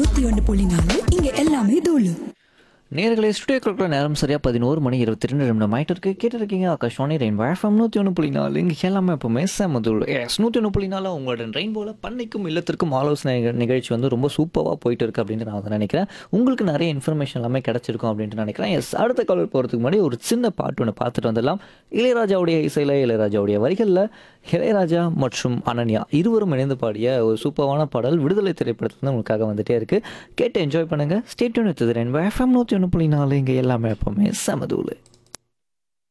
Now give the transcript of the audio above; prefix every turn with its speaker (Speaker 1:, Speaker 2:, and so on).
Speaker 1: நூத்தி ஒன்று புள்ளி நாலு இங்க எல்லாமே தூளு
Speaker 2: நேர்களை ஸ்டுடியோ கிளப்ல நேரம் சரியா பதினோரு மணி இருபத்தி ரெண்டு நிமிடம் ஆயிட்டு இருக்கு கேட்டிருக்கீங்க ஆகாஷ்வாணி ரெயின் வேஃபம் நூற்றி ஒன்று புள்ளி நாலு இங்கே எல்லாமே எப்பவுமே செமதுள் எஸ் நூற்றி ஒன்று புள்ளி நாலு உங்களோட ரெயின்போல பண்ணைக்கும் இல்லத்திற்கும் ஆலோசனை நிக- நிகழ்ச்சி வந்து ரொம்ப சூப்பராக போயிட்டு இருக்கு அப்படின்னு நான் வந்து நினைக்கிறேன் உங்களுக்கு நிறைய இன்ஃபர்மேஷன் எல்லாமே கிடைச்சிருக்கும் அப்படின்ட்டு நினைக்கிறேன் எஸ் அடுத்த காலர் போகிறதுக்கு முன்னாடி ஒரு சின்ன பாட்டு ஒன்று பார்த்துட்டு வந்துடலாம் இளையராஜாவுடைய இசையில் இளையராஜாவுடைய வரிகளில் இளையராஜா மற்றும் அனன்யா இருவரும் இணைந்து பாடிய ஒரு சூப்பரான பாடல் விடுதலை திரைப்படத்துல உங்களுக்காக வந்துட்டே இருக்கு கேட்டு என்ஜாய் பண்ணுங்க ஸ்டேட்யூன் எடுத்தது ரெண்டு எஃப்எம் நூற்றி ஒன்று புள்ளி நாலு இங்கே எல்லாமே எப்பவுமே செமதூளு